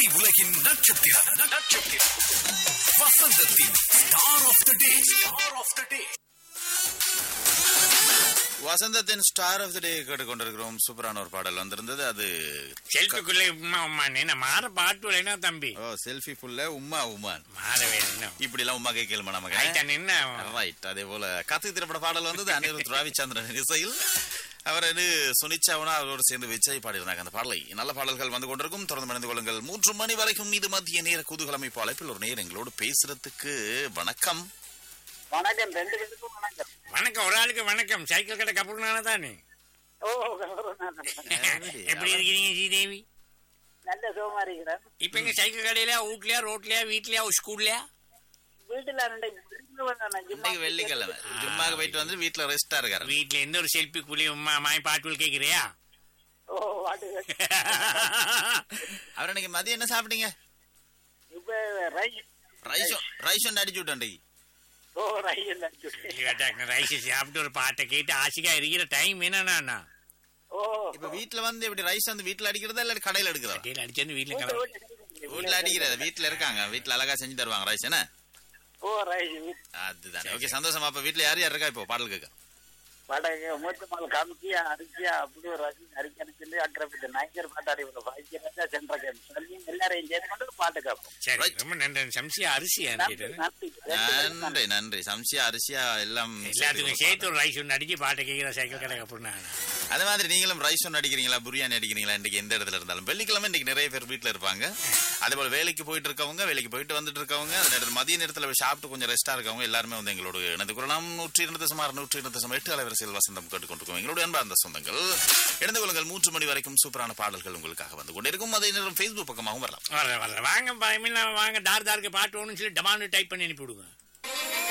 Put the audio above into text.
திரை உலகின் நட்சத்திரம் நட்சத்திரம் வசந்தத்தின் star of the day star of the day வசந்தத்தின் ஸ்டார் ஆஃப் த டே கேட்டுக்கொண்டிருக்கிறோம் சூப்பரான ஒரு பாடல் வந்திருந்தது அது செல்ஃபிக்குள்ளே உமா உமா என்ன மாற பாட்டு இல்லைன்னா தம்பி ஓ செல்ஃபி ஃபுல்ல உம்மா உமான் மாறவே என்ன இப்படி எல்லாம் உமா கேட்கலுமா நமக்கு ஆயிட்டா நின்ன ரைட் அதே போல காத்து திரைப்பட பாடல் வந்தது அனிருத் ரவிச்சந்திரன் இசையில் அவர் வந்து சுனிச்சாவனா அவரோடு சேர்ந்து விஜய் பாடியிருந்தாங்க அந்த பாடலை நல்ல பாடல்கள் வந்து கொண்டிருக்கும் தொடர்ந்து மணிந்து கொள்ளுங்கள் மூன்று மணி வரைக்கும் இது மத்திய நேர குதூகலம் இப்போ அழைப்பில் ஒரு நேரம் எங்களோடு பேசுறதுக்கு வணக்கம் வணக்கம் ரெண்டு பேருக்கும் வணக்கம் வணக்கம் ஒரு ஆளுக்கு வணக்கம் சைக்கிள் கடை கப்புனால தானே ஓ கௌரவம் எப்படி இருக்கிறீங்க ஸ்ரீதேவி நல்ல சுகமா இருக்கிறேன் இப்ப எங்க சைக்கிள் கடையில வீட்லயா ரோட்லயா வீட்லயா ஸ்கூல்லயா வீட்டுல ரெண்டு விருந்து வந்தேன் நான் சும்மா இன்னைக்கு வெள்ளிக்கிழமை ஜும்மாக்கு போயிட்டு வந்து வீட்டுல ரெஸ்டா இருக்காரு வீட்ல எந்த ஒரு செல்ஃபி குழி உமா மாய் பாட்டுகள் கேக்குறியா ஓ வாட்டு அவர் இன்னைக்கு மதியம் என்ன சாப்பிட்டீங்க இப்ப ரைஸ் ரைஸும் ரைஸும் அடிச்சு விட்டேன் ஓ ரைஸ் ரைஸ் சாப்பிட்டு ஒரு பாட்டை கேட்டு ஆசைக்கா இருக்கிற டைம் என்னன்னா ஓ இப்ப வீட்டுல வந்து இப்படி ரைஸ் வந்து வீட்டுல அடிக்கிறதா இல்ல கடையில எடுக்கிறதா கடையில் அடிச்சு வீட்டுல வீட்டு- கிளம்பு. வீட்டு- வீட்டுல அடிக்கிறது வீட்டுல இருக்காங்க வீட்டுல அழகா செஞ்சு தருவாங்க ரைஸ் என்ன ஓ ரைஸ் அதுதான் ஓகே சந்தோஷமா அப்ப வீட்டுல யார் யார் இருக்கா இப்போ பாடல் கேட்க வடக்கு மூத்த மால் காமிச்சியா அரிசியா அப்படி ஒரு ரசி அரிக்கணும் சொல்லி அக்கிரப்பிட்டு நைஞ்சர் பாட்டாடி ஒரு வைக்கிறதா சென்ற சொல்லி எல்லாரையும் சேர்த்து கொண்டு ஒரு பாட்டு கேட்போம் சரி Right. ரொம்ப நன்றி சம்சியா அரிசியா நன்றி கேட்டது நன்றி ரெண்டு பேரும் நன்றி நன்றி சம்சியா அரிசியா எல்லாம் எல்லாத்துக்கும் சேர்த்து ஒரு ரைஸ் ஒன்று அடிச்சு பாட்டை கேட்கிற சைக்கிள் கடை கப்புனா அதே மாதிரி நீங்களும் ரைஸ் ஒன்று அடிக்கிறீங்களா பிரியாணி அடிக்கிறீங்களா இன்னைக்கு எந்த இடத்துல இருந்தாலும் வெள்ளிக்கிழமை இன்னைக்கு நிறைய பேர் வீட்டுல இருப்பாங்க அதே போல வேலைக்கு போயிட்டு இருக்கவங்க வேலைக்கு போயிட்டு வந்துட்டு இருக்கவங்க அந்த நேரத்துல மதிய நேரத்துல போய் சாப்பிட்டு கொஞ்சம் ரெஸ்டா இருக்கவங்க எல்லாருமே வந்து எங்களோட இணைந்து கொள்ளலாம் நூற்றி இரண்டு சுமார் நூற்றி இரண்டு சுமார் எட்டு அலைவரிசையில் வசந்தம் கேட்டுக்கொண்டிருக்கோம் எங்களுடைய அன்பார்ந்த சொந்தங்கள் இணைந்து கொள்ளுங்கள் மூன்று மணி வரைக்கும் சூப்பரான பாடல்கள் உங்களுக்காக வந்து கொண்டிருக்கும் அதே நேரம் ஃபேஸ்புக் பக்கமாகவும் வரலாம் வர வர வாங்க பயமில்ல வாங்க தார் தாருக்கு பாட்டு ஒன்று சொல்லி டமான்னு டைப் பண்ணி அனுப்பி விடுங்க